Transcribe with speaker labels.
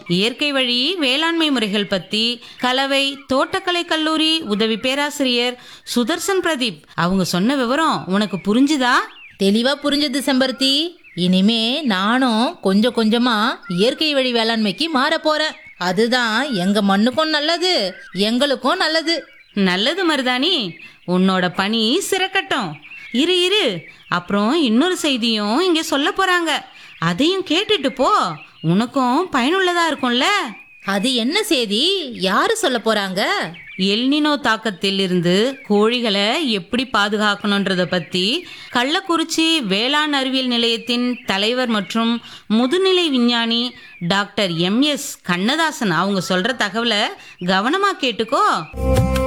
Speaker 1: இயற்கை வழி வேளாண்மை முறைகள் பத்தி கலவை தோட்டக்கலை கல்லூரி உதவி பேராசிரியர் சுதர்சன் பிரதீப் அவங்க சொன்ன விவரம் உனக்கு புரிஞ்சுதா
Speaker 2: தெளிவா புரிஞ்சது செம்பருத்தி இனிமே நானும் கொஞ்சம் கொஞ்சமா இயற்கை வழி வேளாண்மைக்கு மாற போறேன் அதுதான் எங்க மண்ணுக்கும் நல்லது எங்களுக்கும் நல்லது
Speaker 1: நல்லது மருதாணி உன்னோட பணி சிறக்கட்டும் இரு இரு அப்புறம் இன்னொரு செய்தியும் இங்க சொல்ல போறாங்க அதையும் கேட்டுட்டு போ உனக்கும் பயனுள்ளதா இருக்கும்ல
Speaker 2: அது என்ன செய்தி யாரு சொல்ல போறாங்க
Speaker 1: எல்னினோ தாக்கத்தில் இருந்து கோழிகளை எப்படி பாதுகாக்கணுன்றத பத்தி கள்ளக்குறிச்சி வேளாண் அறிவியல் நிலையத்தின் தலைவர் மற்றும் முதுநிலை விஞ்ஞானி டாக்டர் எம் எஸ் கண்ணதாசன் அவங்க சொல்ற தகவலை கவனமா கேட்டுக்கோ